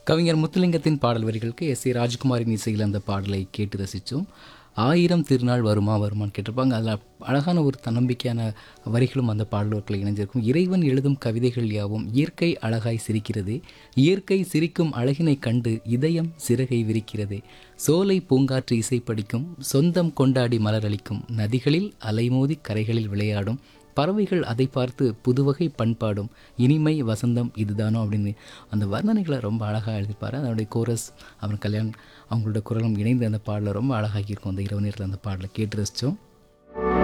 கவிஞர் முத்துலிங்கத்தின் பாடல் வரிகளுக்கு எஸ் சி ராஜ்குமாரின் இசையில் அந்த பாடலை கேட்டு ரசித்தோம் ஆயிரம் திருநாள் வருமா வருமான்னு கேட்டிருப்பாங்க அதில் அழகான ஒரு தன்னம்பிக்கையான வரிகளும் அந்த பாடல்களில் இணைஞ்சிருக்கும் இறைவன் எழுதும் கவிதைகள் யாவும் இயற்கை அழகாய் சிரிக்கிறது இயற்கை சிரிக்கும் அழகினை கண்டு இதயம் சிறகை விரிக்கிறது சோலை பூங்காற்று இசை படிக்கும் சொந்தம் கொண்டாடி மலரளிக்கும் நதிகளில் அலைமோதி கரைகளில் விளையாடும் பறவைகள் அதை பார்த்து புதுவகை பண்பாடும் இனிமை வசந்தம் இதுதானோ அப்படின்னு அந்த வர்ணனைகளை ரொம்ப அழகாக எழுதிப்பார் அதனுடைய கோரஸ் அப்புறம் கல்யாண் அவங்களோட குரலும் இணைந்து அந்த பாடலை ரொம்ப அழகாகி இருக்கும் அந்த இரவு நேரத்தில் அந்த பாடலை கேட்டு ரசித்தோம்